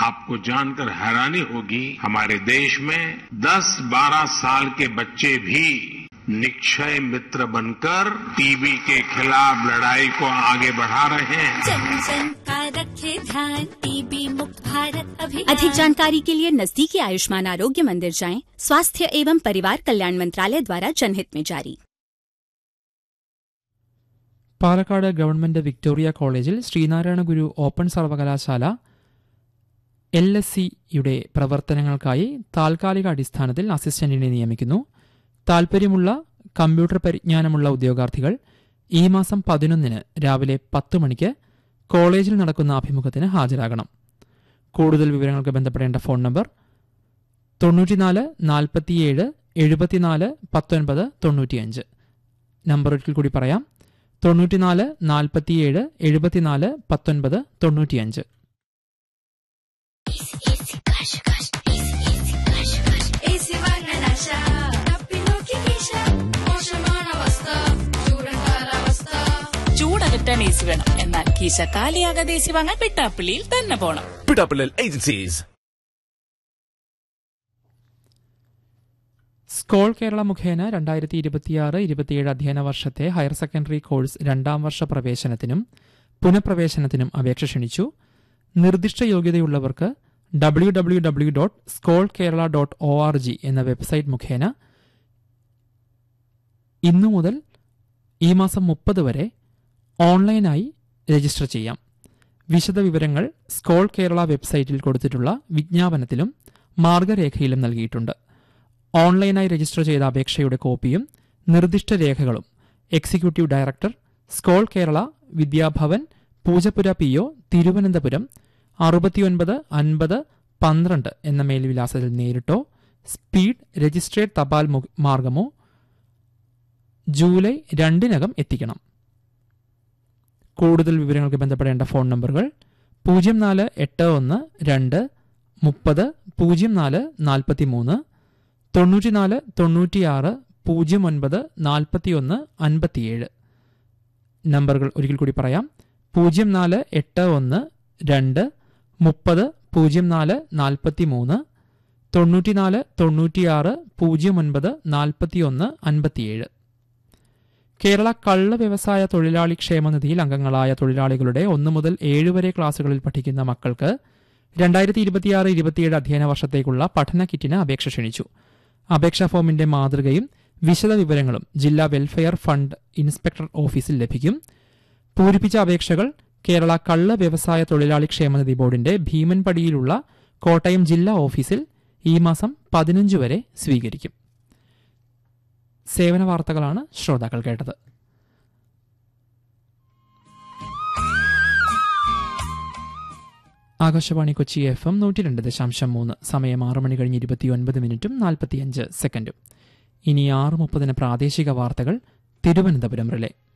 आपको जानकर हैरानी होगी हमारे देश में 10-12 साल के बच्चे भी निक्षय मित्र बनकर टीबी के खिलाफ लड़ाई को आगे बढ़ा रहे हैं जन जन का रखे ध्यान टीबी मुक्त भारत अभियान अधिक जानकारी के लिए नजदीकी आयुष्मान आरोग्य मंदिर जाएं स्वास्थ्य एवं परिवार कल्याण मंत्रालय द्वारा जनहित में जारी പാലക്കാട് ഗവൺമെന്റ് വിക്ടോറിയ കോളേജിൽ ശ്രീനാരായണ ഗുരു ഓപ്പൺ സർവകലാശാല എൽ എസ് സിയുടെ പ്രവർത്തനങ്ങൾക്കായി താൽക്കാലിക അടിസ്ഥാനത്തിൽ അസിസ്റ്റന്റിനെ നിയമിക്കുന്നു താൽപ്പര്യമുള്ള കമ്പ്യൂട്ടർ പരിജ്ഞാനമുള്ള ഉദ്യോഗാർത്ഥികൾ ഈ മാസം പതിനൊന്നിന് രാവിലെ പത്ത് മണിക്ക് കോളേജിൽ നടക്കുന്ന അഭിമുഖത്തിന് ഹാജരാകണം കൂടുതൽ വിവരങ്ങൾക്ക് ബന്ധപ്പെടേണ്ട ഫോൺ നമ്പർ തൊണ്ണൂറ്റിനാല് നാൽപ്പത്തിയേഴ് എഴുപത്തിനാല് പത്തൊൻപത് തൊണ്ണൂറ്റിയഞ്ച് നമ്പർ ഒരിക്കൽ കൂടി പറയാം തൊണ്ണൂറ്റിനാല് നാൽപ്പത്തിയേഴ് എഴുപത്തിനാല് പത്തൊൻപത് തൊണ്ണൂറ്റിയഞ്ച് ఏసీ వాహనాశ తప్పిలోకి కేశ మోసమాన వస్త చూడంగారవస్థ ചൂടകറ്റാൻ ഏസി വേണം എന്നാൽ കീശ കാലിയാകാതെ ഏസി വാങ്ങാൻ പിട്ടാപ്പിള്ളിയിൽ തന്നെ പോണം Pitapilil Agencies. സ്കോൾ കേരള മുഖേന രണ്ടായിരത്തി ഇരുപത്തിയാറ് ഇരുപത്തിയേഴ് അധ്യയന വർഷത്തെ ഹയർ സെക്കൻഡറി കോഴ്സ് രണ്ടാം വർഷ പ്രവേശനത്തിനും പുനഃപ്രവേശനത്തിനും അപേക്ഷ ക്ഷണിച്ചു നിർദ്ദിഷ്ട യോഗ്യതയുള്ളവർക്ക് W W W dot Scole Kerala dot O R G എന്ന വെബ്സൈറ്റ് മുഖേന ഇന്നു മുതൽ ഈ മാസം മുപ്പത് വരെ ഓൺലൈനായി രജിസ്റ്റർ ചെയ്യാം വിശദവിവരങ്ങൾ സ്കോൾ കേരള വെബ്സൈറ്റിൽ കൊടുത്തിട്ടുള്ള വിജ്ഞാപനത്തിലും മാർഗരേഖയിലും നൽകിയിട്ടുണ്ട് ഓൺലൈനായി രജിസ്റ്റർ ചെയ്ത അപേക്ഷയുടെ കോപ്പിയും നിർദ്ദിഷ്ട രേഖകളും executive director Scole Kerala Vidyabhavan Poojappura P O Thiruvananthapuram അറുപത്തിയൊൻപത് അൻപത് പന്ത്രണ്ട് എന്ന മേൽവിലാസത്തിൽ നേരിട്ടോ സ്പീഡ് രജിസ്ട്രേഡ് തപാൽ മു- മാർഗമോ ജൂലൈ രണ്ടിനകം എത്തിക്കണം കൂടുതൽ വിവരങ്ങൾക്ക് ബന്ധപ്പെടേണ്ട ഫോൺ നമ്പറുകൾ പൂജ്യം നാല് എട്ട് ഒന്ന് രണ്ട് മുപ്പത് പൂജ്യം നാല് നാൽപ്പത്തി മൂന്ന് തൊണ്ണൂറ്റിനാല് തൊണ്ണൂറ്റിയാറ് പൂജ്യം ഒൻപത് നാൽപ്പത്തിയൊന്ന് അൻപത്തിയേഴ് നമ്പറുകൾ ഒരിക്കൽ കൂടി പറയാം പൂജ്യം നാല് എട്ട് ഒന്ന് രണ്ട് മുപ്പത് പൂജ്യം നാല് നാൽപ്പത്തി മൂന്ന് തൊണ്ണൂറ്റിനാല് തൊണ്ണൂറ്റിയാറ് പൂജ്യം ഒൻപത് നാൽപ്പത്തിയൊന്ന് അൻപത്തിയേഴ് കേരള കള്ള വ്യവസായ തൊഴിലാളി ക്ഷേമനിധിയിൽ അംഗങ്ങളായ തൊഴിലാളികളുടെ ഒന്ന് മുതൽ ഏഴ് വരെ ക്ലാസുകളിൽ പഠിക്കുന്ന മക്കൾക്ക് രണ്ടായിരത്തി ഇരുപത്തിയാറ് ഇരുപത്തിയേഴ് അധ്യയന വർഷത്തേക്കുള്ള പഠന കിറ്റിന് അപേക്ഷ ക്ഷണിച്ചു അപേക്ഷാ ഫോമിന്റെ മാതൃകയും വിശദ വിവരങ്ങളും ജില്ലാ വെൽഫെയർ ഫണ്ട് ഇൻസ്പെക്ടർ ഓഫീസിൽ ലഭിക്കും പൂരിപ്പിച്ച അപേക്ഷകൾ കേരള കള്ള വ്യവസായ തൊഴിലാളി ക്ഷേമനിധി ബോർഡിന്റെ ഭീമൻപടിയിലുള്ള കോട്ടയം ജില്ലാ ഓഫീസിൽ ഈ മാസം പതിനഞ്ച് വരെ സ്വീകരിക്കും സേവന വാർത്തകളാണ് ശ്രോതാക്കൾ കേട്ടത് ആകാശവാണി കൊച്ചി എഫ് എം നൂറ്റി രണ്ട് ദശാംശം മൂന്ന് സമയം ആറ് മണി കഴിഞ്ഞ് ഇരുപത്തിയൊൻപത് മിനിറ്റും നാൽപ്പത്തിയഞ്ച് സെക്കൻഡും ഇനി ആറ് മുപ്പതിന് പ്രാദേശിക വാർത്തകൾ തിരുവനന്തപുരം റിലേ